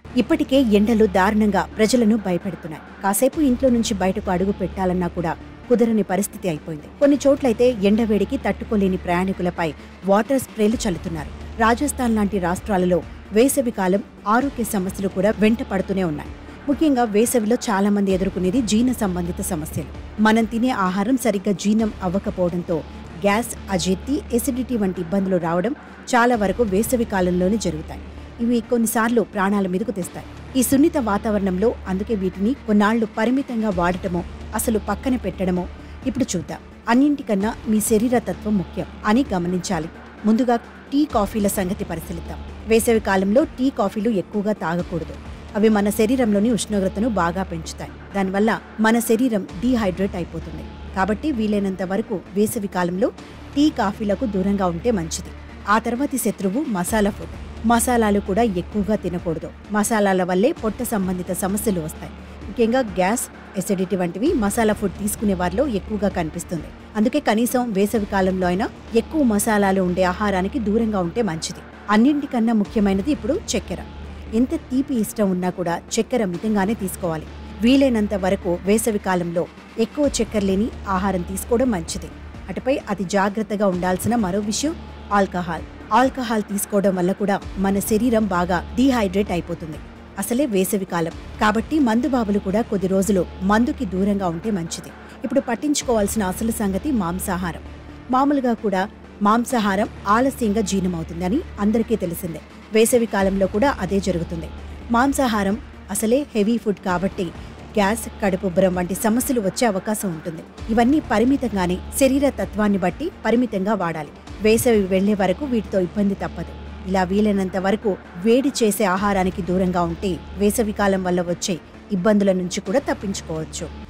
ఇప్పటికే ఎండలు దారుణంగా ప్రజలను భయపెడుతున్నాయి కాసేపు ఇంట్లో నుంచి బయటకు అడుగు పెట్టాలన్నా కూడా కుదరని పరిస్థితి అయిపోయింది కొన్ని చోట్లయితే ఎండవేడికి తట్టుకోలేని ప్రయాణికులపై వాటర్ స్ప్రేలు చల్లుతున్నారు రాజస్థాన్ లాంటి రాష్ట్రాలలో వేసవి కాలం ఆరోగ్య సమస్యలు కూడా వెంట పడుతూనే ఉన్నాయి ముఖ్యంగా వేసవిలో చాలా మంది ఎదుర్కొనేది జీర్ణ సంబంధిత సమస్యలు మనం తినే ఆహారం సరిగ్గా జీర్ణం అవ్వకపోవడంతో గ్యాస్ అజీర్తి ఎసిడిటీ వంటి ఇబ్బందులు రావడం చాలా వరకు వేసవి కాలంలోనే జరుగుతాయి ఇవి కొన్నిసార్లు ప్రాణాల మీదకు తెస్తాయి ఈ సున్నిత వాతావరణంలో అందుకే వీటిని కొన్నాళ్లు పరిమితంగా వాడటమో అసలు పక్కన పెట్టడమో ఇప్పుడు చూద్దాం అన్నింటికన్నా మీ శరీర తత్వం ముఖ్యం అని గమనించాలి ముందుగా టీ కాఫీల సంగతి పరిశీలిద్దాం వేసవి కాలంలో టీ కాఫీలు ఎక్కువగా తాగకూడదు అవి మన శరీరంలోని ఉష్ణోగ్రతను బాగా పెంచుతాయి దానివల్ల మన శరీరం డీహైడ్రేట్ అయిపోతుంది కాబట్టి వీలైనంత వరకు వేసవి కాలంలో టీ కాఫీలకు దూరంగా ఉంటే మంచిది ఆ తర్వాతి శత్రువు మసాలా ఫుడ్ మసాలాలు కూడా ఎక్కువగా తినకూడదు మసాలాల వల్లే పొట్ట సంబంధిత సమస్యలు వస్తాయి ముఖ్యంగా గ్యాస్ ఎసిడిటీ వంటివి మసాలా ఫుడ్ తీసుకునే వారిలో ఎక్కువగా కనిపిస్తుంది అందుకే కనీసం వేసవి కాలంలో అయినా ఎక్కువ మసాలాలు ఉండే ఆహారానికి దూరంగా ఉంటే మంచిది అన్నింటికన్నా ముఖ్యమైనది ఇప్పుడు చక్కెర ఎంత తీపి ఇష్టం ఉన్నా కూడా చక్కెర మితంగానే తీసుకోవాలి వీలైనంత వరకు వేసవి కాలంలో ఎక్కువ చక్కెర లేని ఆహారం తీసుకోవడం మంచిది అటుపై అతి జాగ్రత్తగా ఉండాల్సిన మరో విషయం ఆల్కహాల్ ఆల్కహాల్ తీసుకోవడం వల్ల కూడా మన శరీరం బాగా డీహైడ్రేట్ అయిపోతుంది అసలే వేసవి కాలం కాబట్టి మందుబాబులు కూడా కొద్ది రోజులు మందుకి దూరంగా ఉంటే మంచిది ఇప్పుడు పట్టించుకోవాల్సిన అసలు సంగతి మాంసాహారం మామూలుగా కూడా మాంసాహారం ఆలస్యంగా జీర్ణమవుతుందని అందరికీ తెలిసిందే వేసవి కాలంలో కూడా అదే జరుగుతుంది మాంసాహారం అసలే హెవీ ఫుడ్ కాబట్టి గ్యాస్ కడుపుబ్బరం వంటి సమస్యలు వచ్చే అవకాశం ఉంటుంది ఇవన్నీ పరిమితంగానే శరీర తత్వాన్ని బట్టి పరిమితంగా వాడాలి వేసవి వెళ్లే వరకు వీటితో ఇబ్బంది తప్పదు ఇలా వీలైనంత వరకు వేడి చేసే ఆహారానికి దూరంగా ఉంటే వేసవి కాలం వల్ల వచ్చే ఇబ్బందుల నుంచి కూడా తప్పించుకోవచ్చు